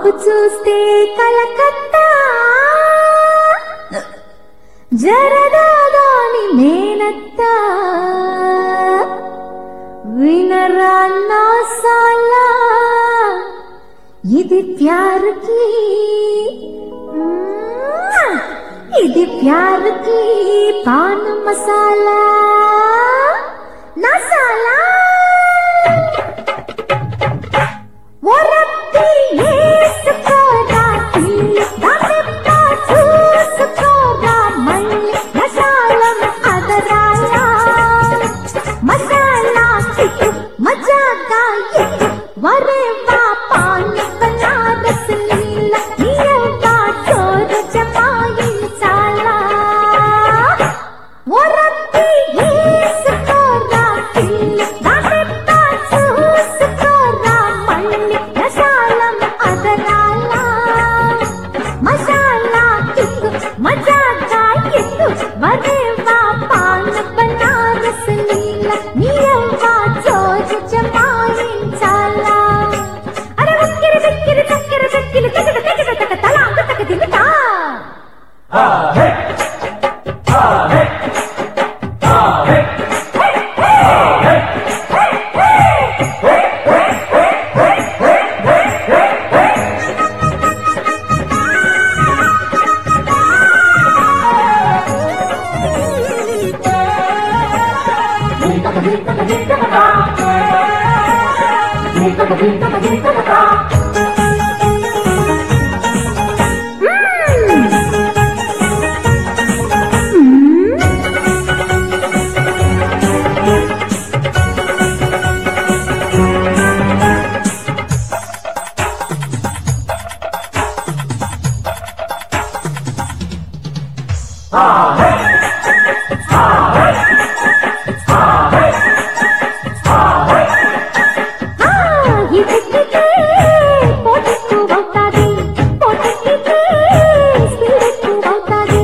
మాపు చూస్తే కలకత్తా జరదాదాని నేనత్తా వినరా నా సాలా ఇది ప్యార్ కి మ్మ్. ఇది ప్యార్ కి పాన్ మసాలా నసాలా ఒరప్పి వేసుకోరా నమిప్ప చూసుకోరా మళ్ళీ మసాలం అదరాలా మసాలా కిక్కు మజాగా ఎక్కు వరేవా పాన్ బనారస్ లీల నీయవ్వా చోరు జమాయించాలా ఒరప్పి వేసుకోరా నమిప్ప చూసుకోరా మళ్ళీ మసాలం అదరాలా మసాలా కిక్కు మజాగా ఎక్కు వరేవా పాన్ బనారస్ లీల నీయవ్వా చోరు జమాయించాలా అరే ఉక్కిరి బిక్కిరి చక్కెర చక్కిరి తగడ తగడ తగ తలాంగు తగ దిగుతా ఆ, ఇదికితే పోటెక్కు అవుతాది పోటెక్కితే స్పీడెక్కు అవుతాది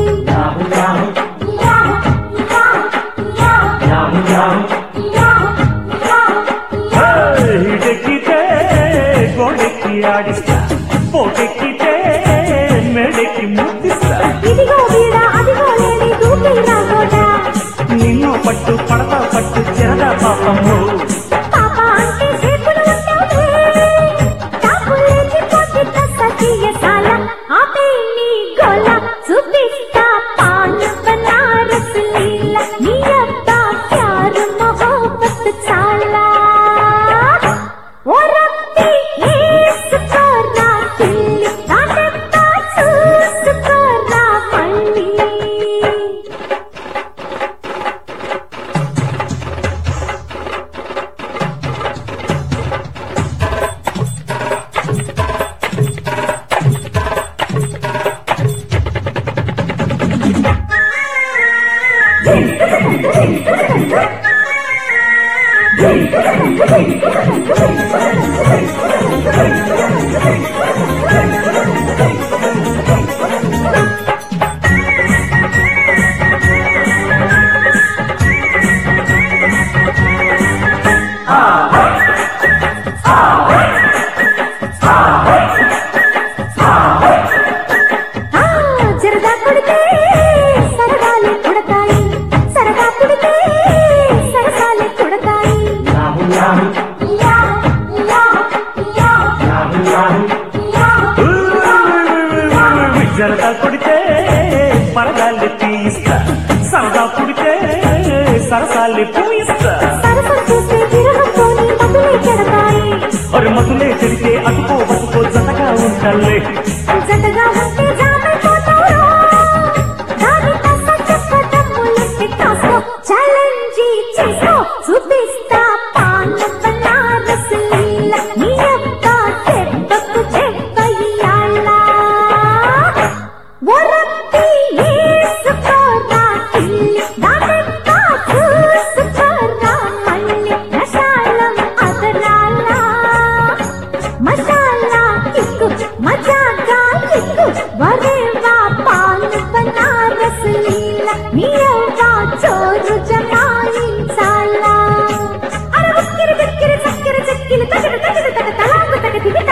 ಹಿಡಕ್ಕಿತೆ ಗೋಡೆಕ್ಕಿ ಆಡಿಸ್ತ ಪೋಟೆಕ್ಕಿತೆ ಮೇಡೆಕ್ಕಿ ಮುಟ್ಟಿಸ್ತ ఇదిగో వీడ అదిగో లేని దూకి రాగోడా నిన్ను పట్టు పడత పట్టు చెరద పాపము పాప అంటే సేపులు ఉంటావులే తాపులేచి పోసి తస్సీయసాల ఆపే నీ గోల చూపిస్తా పాన్ బనారస్ లీల నీ అబ్బా ప్యారు మొహబ్బత్ చాలా ఓ రబ్బీ ఏసుకోరా పిల్లి నాటంతా చూసుకోరా మళ్ళీ ఆ జరగా కొడితే సరగాలి కొడతాయి సరగా కొడితే సరసాలి కొడతాయి జరద కొడితే పరదాలు తీస్తా సరదా పుడితే సరసాలి పూయిస్తా సరసం చూస్తే విరహంతోని మధులై చెడతాయి మరి మధులే చెడితే అటుకో బతుకో జతగా ఉండాలే జతగా ఉంటే జామైపోతావురా దాని కస చెప్పటములెత్తి కాసుకో ఛాలెంజ్ చేసుకో చూపిస్తా పాన్ బనారస్ లీల నీ అబ్బా దెబ్బకు దెబ్బయ్యాలా ఒరప్పి వేసుకోరా పిల్లి దాటంతా చూసుకోరా మళ్ళీ మసాలం అదరాలా మసాలా కిక్కు మజాగా కిక్కు వరేవా పాన్ బనారస్ లీల నీయవ్వా చోరు జమాయించాలా అరే ఉక్కిరి బిక్కిరి చక్కెర చెక్కిలి తగడ తగడ తగ తలాంగు తగ దిగి